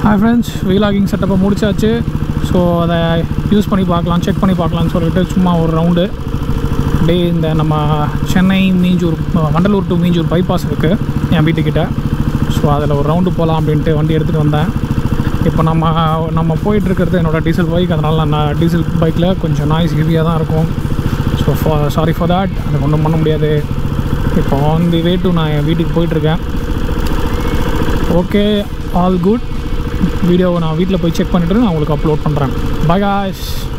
Hi friends vlogging செட்டப்பை முடிச்சாச்சு so அதை use பண்ணி பார்க்கலாம் செக் பண்ணி பார்க்கலாம்னு சொல்லிட்டு சும்மா ஒரு ரவுண்டு அப்படியே இந்த நம்ம சென்னை மீஞ்சூர் அஹ், வண்டலூர் டு மீஞ்சூர் பைபாஸ் இருக்குது என் வீட்டுக்கிட்ட ஸோ அதில் ஒரு ரவுண்டு போகலாம் அப்படின்ட்டு வண்டி எடுத்துகிட்டு வந்தேன் இப்போ நம்ம நம்ம போயிட்டுருக்கிறது என்னோட டீசல் பைக் அதனால் நான் டீசல் பைக்கில் கொஞ்சம் நாய்ஸ் ஹெவியாக தான் இருக்கும் ஸோ சாரி ஃபார் that அதை ஒன்றும் பண்ண முடியாது இப்போ ஆன் தி வே டு நான் என் வீட்டுக்கு போயிட்டுருக்கேன் ஓகே ஆல் குட் வீடியோவை நான் வீட்டில் போய் செக் பண்ணிவிட்டு நான் உங்களுக்கு அப்லோட் பண்ணுறேன் bye guys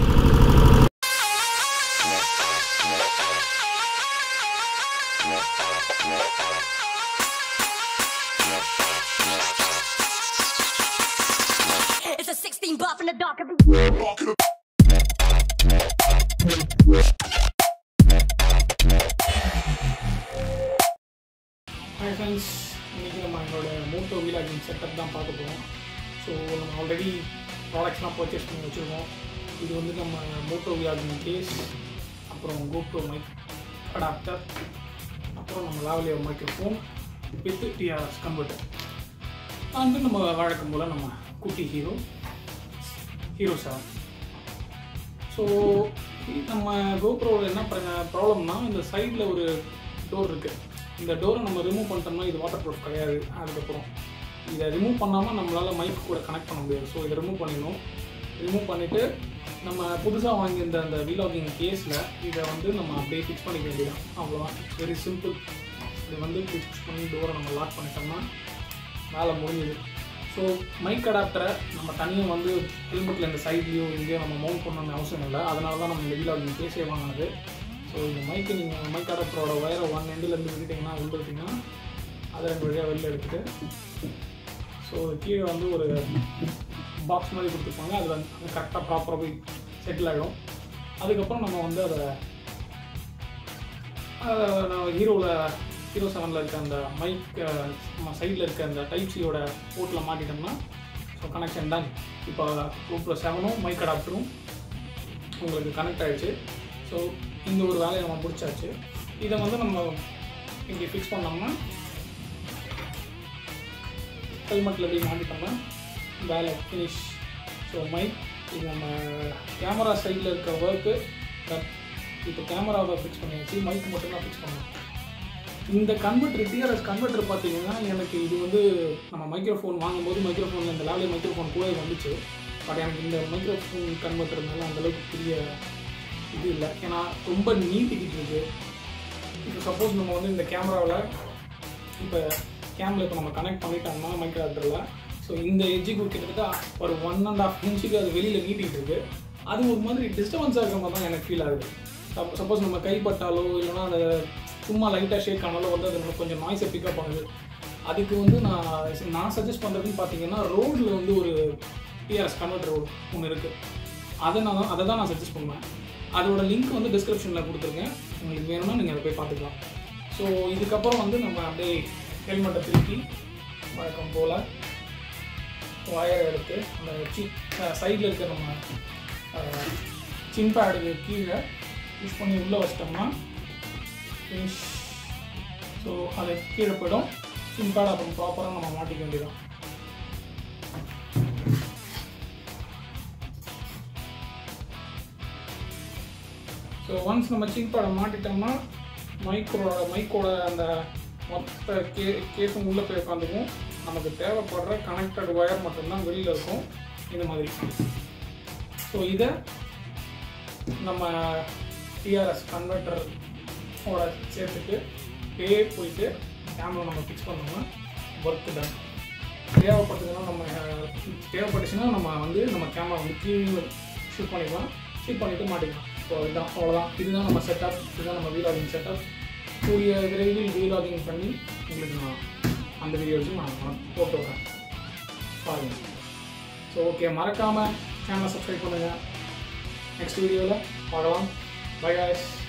It's a 16 buff in the dark. Every- hi friends இன்றைக்கி நம்ம எங்களோட மோட்டோ வீலாகிங் செட்டப் தான் பார்க்க போகிறோம் ஸோ நம்ம ஆல்ரெடி ப்ராடக்ட்ஸ்லாம் பர்ச்சேஸ் பண்ணி வச்சுருக்கோம் இது வந்து நம்ம மோட்டோ வீலாகிங் கேஸ் அப்புறம் கோப்ரோ மைக் அடாப்டர் அப்புறம் நம்ம lavalier microphone with TRS converter வந்து நம்ம வழக்கம் போல் நம்ம குட்டி ஹீரோ ஹீரோ செவன் ஸோ நம்ம கோப்ரோவில் என்ன ப்ராப்ளம்னா இந்த சைடில் ஒரு டோர் இருக்குது இந்த டோரை நம்ம ரிமூவ் பண்ணிட்டோம்னா இது வாட்டர் ப்ரூஃப் கிடையாது அதுக்கப்புறம் இதை ரிமூவ் பண்ணாமல் நம்மளால் மைக் கூட கனெக்ட் பண்ண முடியாது ஸோ இதை ரிமூவ் பண்ணிடணும் ரிமூவ் பண்ணிவிட்டு நம்ம புதுசாக வாங்கியிருந்த அந்த வீலாகிங் கேஸில் இதை வந்து நம்ம அப்படியே ஃபிக்ஸ் பண்ணிக்க வேண்டியதான் அவ்வளோதான் வெரி சிம்பிள் இது வந்து ஃபிக்ஸ் பண்ணி டோரை நம்ம லாக் பண்ணிட்டோம்னா வேலை முடிஞ்சுது ஸோ மைக் அடாப்டரை நம்ம தனியாக வந்து ஹெல்மெட்டில் இந்த சைட்லேயோ எங்கேயோ நம்ம மவுண்ட் பண்ணணும்னு அவசியம் இல்லை அதனால தான் நம்ம இந்த வீலாகிங் கேஸே வாங்கினது ஸோ இந்த மைக்கு நீங்கள் மைக் அடாப்டரோட ஒயரை ஒன் எண்டுலேருந்து விட்டுட்டிங்கன்னா உள்ள விட்டிங்கன்னா அதை ரெண்டு வழியாக வெளில எடுத்துட்டு ஸோ கீழே வந்து ஒரு பாக்ஸ் மாதிரி கொடுத்துருப்பாங்க அது வந்து கரெக்டாக ப்ராப்பராக போய் செட்டில் ஆகிடும் அதுக்கப்புறம் நம்ம வந்து அதை அஹ் நான் ஹீரோவில் ஹீரோ செவனில் இருக்க அந்த மைக் சைடில் இருக்க அந்த டைப் சியோட போர்ட்டில் மாட்டிட்டோம்னா ஸோ கனெக்ஷன் தான் இப்போ கோப்ரோ செவனும் மைக் அடாப்டரும் உங்களுக்கு கனெக்ட் ஆகிடுச்சு ஸோ இந்த ஒரு வேலையை நம்ம முடிச்சாச்சு இதை வந்து நம்ம இங்கே ஃபிக்ஸ் பண்ணோம்னா ஹெல்மெட்டில் போய் மாட்டிட்டோம்னா வேலை ஃபினிஷ் ஸோ மைக் இது நம்ம கேமரா சைடில் இருக்க ஒர்க்கு இப்போ கேமராவை ஃபிக்ஸ் பண்ணியாச்சு மைக் மட்டும்தான் ஃபிக்ஸ் பண்ணணும் இந்த கன்வெர்ட்டர் டிஆர்எஸ் கன்வெர்ட்டர் பார்த்தீங்கன்னா எனக்கு இது வந்து நம்ம மைக்ரோஃபோன் வாங்கும்போது மைக்ரோஃபோனில் இந்த லேப்லேயே மைக்ரோஃபோன் கூட வந்துச்சு பட் எனக்கு இந்த மைக்ரோஃபோன் கன்வெர்ட்டர் மேலே அந்தளவுக்கு பெரிய இது இல்லை ஏன்னா ரொம்ப நீட்டிக்கிட்டு இருக்கு இப்போ சப்போஸ் நம்ம வந்து இந்த கேமராவில் இப்போ கேமரா இப்போ நம்ம கனெக்ட் பண்ணிட்டோம்னா மைக்ரோடரில் ஸோ இந்த எஜ்ஜுக்கு கிட்டத்தட்ட ஒரு ஒன் அண்ட் ஆஃப் இன்ச்சுக்கு அது வெளியில் நீட்டிகிட்டு இருக்கு அது ஒரு மாதிரி டிஸ்டர்பன்ஸாக இருக்க மாதிரி தான் எனக்கு ஃபீல் ஆகுது சப்போஸ் நம்ம கைப்பட்டாலோ இல்லைன்னா அந்த சும்மா லைட்டாக ஷேக் ஆனாலோ வந்து அது நமக்கு கொஞ்சம் நாய்ஸை பிக்கப் ஆகுது அதுக்கு வந்து நான் நான் சஜஸ்ட் பண்ணுறதுன்னு பார்த்தீங்கன்னா ரோடில் வந்து ஒரு டிஆர்எஸ் கன்வெர்ட்டர் ஒன்று இருக்குது அதை நான் அதை தான் நான் சஜஸ்ட் பண்ணுவேன் அதோட லிங்க் வந்து டிஸ்கிரிப்ஷனில் கொடுத்துருக்கேன் உங்களுக்கு வேணும்னா நீங்கள் அதை போய் பார்த்துக்கலாம் ஸோ இதுக்கப்புறம் வந்து நம்ம அப்படியே ஹெல்மெட்டை திருப்பி வழக்கம் போல் ஒயர் எடுத்து அந்த சி சைடில் இருக்க நம்ம சின் பேடுக்கு கீழே யூஸ் பண்ணி உள்ளே வச்சிட்டோம்னா ஃபினிஷ் ஸோ அதை கீழே போயிடும் சின் பேட் அப்புறம் ப்ராப்பராக நம்ம மாட்டிக்க வேண்டியதான் ஸோ ஒன்ஸ் நம்ம சின் பேடை மாட்டிட்டோம்னா மைக்கோட மைக்கோட அந்த மொத்த கே கேஸும் உள்ளே போய் உட்காந்துக்கும் நமக்கு தேவைப்படுற கனெக்டட் ஒயர் மட்டும்தான் வெளியில் இருக்கும் இந்த மாதிரி ஸோ இதை நம்ம டிஆர்எஸ் கன்வெர்ட்டரோட சேர்த்துட்டு பே போயிட்டு கேமரா நம்ம ஃபிக்ஸ் பண்ணோம்னா ஒர்க்கு டன் தேவைப்பட்டதுன்னா நம்ம அஹ், தேவைப்பட்டுச்சுன்னா நம்ம வந்து நம்ம கேமரா வந்து கீழே ஷூட் பண்ணிக்கலாம் ஷூட் பண்ணிவிட்டு மாட்டிக்கலாம் ஸோ அதுதான் அவ்வளோதான் இதுதான் நம்ம செட்டப் இதுதான் நம்ம வீலாகிங் செட்டப் கூடிய விரைவில் வீலாகிங் பண்ணி உங்களுக்கு நான் அந்த வீடியோஸும் நான் போட்டு வரேன் பாருங்கள் ஸோ ஓகே மறக்காமல் சேனலை சப்ஸ்கிரைப் பண்ணுங்கள் நெக்ஸ்ட் வீடியோவில் பார்க்கலாம் பை guys